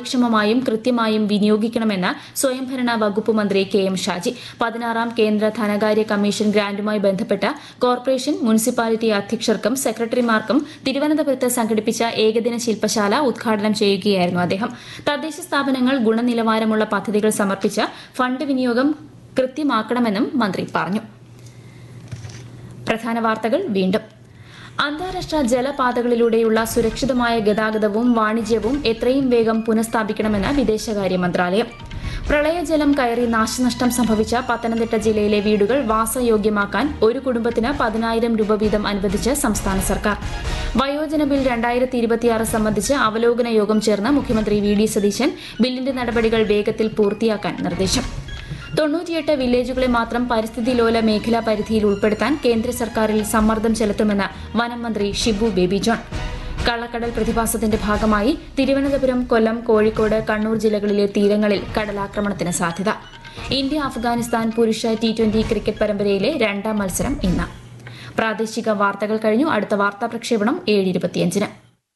കാര്യക്ഷമമായും കൃത്യമായും വിനിയോഗിക്കണമെന്ന് സ്വയംഭരണ വകുപ്പ് മന്ത്രി കെ എം ഷാജി പതിനാറാം കേന്ദ്ര ധനകാര്യ കമ്മീഷൻ ഗ്രാന്റുമായി ബന്ധപ്പെട്ട കോർപ്പറേഷൻ മുനിസിപ്പാലിറ്റി അധ്യക്ഷർക്കും സെക്രട്ടറിമാർക്കും തിരുവനന്തപുരത്ത് സംഘടിപ്പിച്ച ഏകദിന ശില്പശാല ഉദ്ഘാടനം ചെയ്യുകയായിരുന്നു അദ്ദേഹം തദ്ദേശ സ്ഥാപനങ്ങൾ ഗുണനിലവാരമുള്ള പദ്ധതികൾ സമർപ്പിച്ച് ഫണ്ട് വിനിയോഗം കൃത്യമാക്കണമെന്നും മന്ത്രി പറഞ്ഞു പ്രധാന വാർത്തകൾ വീണ്ടും അന്താരാഷ്ട്ര ജലപാതകളിലൂടെയുള്ള സുരക്ഷിതമായ ഗതാഗതവും വാണിജ്യവും എത്രയും വേഗം പുനഃസ്ഥാപിക്കണമെന്ന് വിദേശകാര്യ മന്ത്രാലയം പ്രളയജലം കയറി നാശനഷ്ടം സംഭവിച്ച പത്തനംതിട്ട ജില്ലയിലെ വീടുകൾ വാസയോഗ്യമാക്കാൻ ഒരു കുടുംബത്തിന് പതിനായിരം രൂപ വീതം അനുവദിച്ച് സംസ്ഥാന സർക്കാർ വയോജന ബിൽ രണ്ടായിരത്തി ഇരുപത്തിയാറ് സംബന്ധിച്ച് അവലോകന യോഗം ചേർന്ന് മുഖ്യമന്ത്രി വി ഡി സതീശൻ ബില്ലിന്റെ നടപടികൾ വേഗത്തിൽ പൂർത്തിയാക്കാൻ നിർദ്ദേശം തൊണ്ണൂറ്റിയെട്ട് വില്ലേജുകളെ മാത്രം പരിസ്ഥിതി ലോല മേഖലാ പരിധിയിൽ ഉൾപ്പെടുത്താൻ കേന്ദ്ര സർക്കാരിൽ സമ്മർദ്ദം ചെലുത്തുമെന്ന് വനം മന്ത്രി ഷിബു ബേബി ജോൺ കള്ളക്കടൽ പ്രതിഭാസത്തിന്റെ ഭാഗമായി തിരുവനന്തപുരം കൊല്ലം കോഴിക്കോട് കണ്ണൂർ ജില്ലകളിലെ തീരങ്ങളിൽ കടലാക്രമണത്തിന് സാധ്യത ഇന്ത്യ അഫ്ഗാനിസ്ഥാൻ പുരുഷ ടി ട്വന്റി ക്രിക്കറ്റ് പരമ്പരയിലെ രണ്ടാം മത്സരം ഇന്ന് പ്രാദേശിക വാർത്തകൾ കഴിഞ്ഞു അടുത്ത വാർത്താ പ്രക്ഷേപണം ഏഴ് ഇരുപത്തിയഞ്ചിന്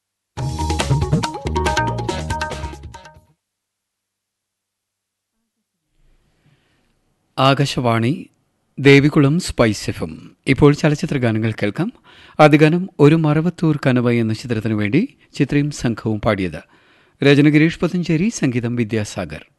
ആകാശവാണി ദേവികുളം സ്പൈസ് എഫും ഇപ്പോൾ ചലച്ചിത്ര ഗാനങ്ങൾ കേൾക്കാം ആദ്യ ഗാനം ഒരു മറവത്തൂർ കനവ എന്ന ചിത്രത്തിനു വേണ്ടി ചിത്രയും സംഘവും പാടിയത് രചന ഗിരീഷ് പതഞ്ചേരി സംഗീതം വിദ്യാസാഗർ